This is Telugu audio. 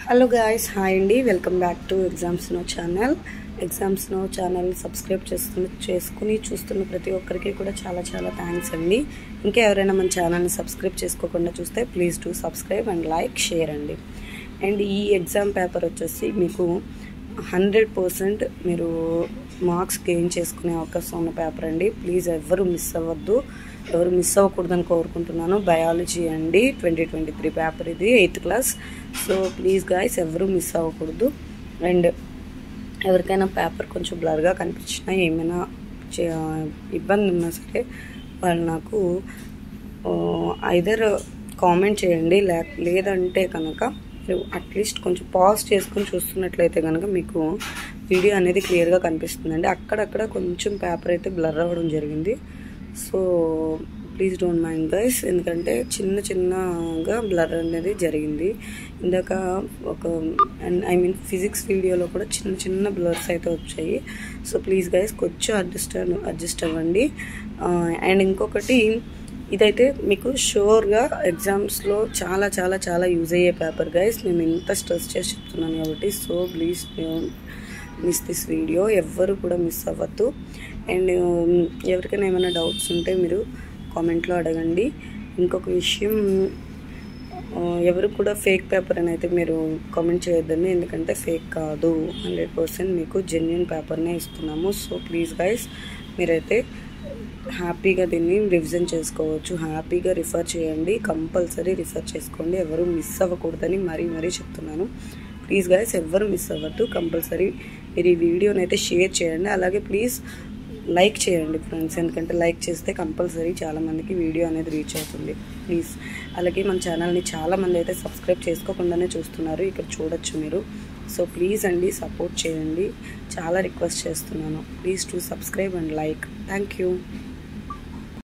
హలో గాయస్ హాయ్ అండి welcome back to exams no channel exams no channel subscribe చేస్తున్న చేసుకుని చూస్తున్న ప్రతి ఒక్కరికి కూడా చాలా చాలా థ్యాంక్స్ అండి ఇంకా ఎవరైనా మన ఛానల్ని సబ్స్క్రైబ్ చేసుకోకుండా చూస్తే please to subscribe and like share అండి అండ్ ఈ ఎగ్జామ్ పేపర్ వచ్చేసి మీకు హండ్రెడ్ పర్సెంట్ మీరు మార్క్స్ గెయిన్ చేసుకునే అవకాశం ఉన్న పేపర్ అండి ప్లీజ్ ఎవరు మిస్ అవ్వద్దు ఎవరు మిస్ అవ్వకూడదని కోరుకుంటున్నాను బయాలజీ అండి ట్వంటీ ట్వంటీ త్రీ పేపర్ ఇది eighth class so please guys ఎవరు మిస్ అవ్వకూడదు అండ్ ఎవరికైనా పేపర్ కొంచెం బ్లర్గా కనిపించినా ఏమైనా చే- ఇబ్బంది ఉన్నా సరే వాళ్ళు నాకు ఐదర్ కామెంట్ చేయండి లే లేదంటే కనుక మీరు అట్లీస్ట్ కొంచెం పాజ్ చేసుకొని చూస్తున్నట్లయితే కనుక మీకు వీడియో అనేది క్లియర్గా కనిపిస్తుందండి అక్కడక్కడ కొంచెం పేపర్ అయితే బ్లర్ అవ్వడం జరిగింది so please don't mind guys ఎందుకంటే చిన్న చిన్నగా బ్లర్ అనేది జరిగింది ఇందాక ఒక ఐ మీన్ ఫిజిక్స్ వీడియోలో కూడా చిన్న చిన్న బ్లర్స్ అయితే వచ్చాయి సో ప్లీజ్ గైస్ కొంచెం అడ్జస్ట్ అడ్జస్ట్ అవ్వండి అండ్ ఇంకొకటి ఇదైతే మీకు షూర్గా ఎగ్జామ్స్లో చాలా చాలా చాలా యూజ్ అయ్యే పేపర్ గైస్ మేము ఇంత స్ట్రెస్ చేసి చెప్తున్నాను కాబట్టి so please miss this video ఎవ్వరు కూడా మిస్ అవ్వద్దు అండ్ ఎవరికైనా ఏమైనా డౌట్స్ ఉంటే మీరు కామెంట్లో అడగండి ఇంకొక విషయం ఆ, ఎవరు కూడా ఫేక్ పేపర్ అని అయితే మీరు కామెంట్ చేయొద్దండి ఎందుకంటే ఫేక్ కాదు హండ్రెడ్ పర్సెంట్ మీకు జెన్యున్ పేపర్నే ఇస్తున్నాము సో ప్లీజ్ గైస్ మీరైతే హ్యాపీగా దీన్ని రివిజన్ చేసుకోవచ్చు హ్యాపీగా రిఫర్ చేయండి కంపల్సరీ రిఫర్ చేసుకోండి ఎవరు మిస్ అవ్వకూడదని మరీ మరీ చెప్తున్నాను ప్లీజ్ గైస్ ఎవరు మిస్ అవ్వద్దు కంపల్సరీ మీరు ఈ వీడియోని అయితే షేర్ చేయండి అలాగే ప్లీజ్ లైక్ చేయండి ఫ్రెండ్స్ ఎందుకంటే లైక్ చేస్తే కంపల్సరీ చాలామందికి వీడియో అనేది రీచ్ అవుతుంది ప్లీజ్ అలాగే మన ఛానల్ని చాలామంది అయితే సబ్స్క్రైబ్ చేసుకోకుండానే చూస్తున్నారు ఇక్కడ చూడొచ్చు మీరు సో ప్లీజ్ అండి సపోర్ట్ చేయండి చాలా రిక్వెస్ట్ చేస్తున్నాను please to subscribe and like thank you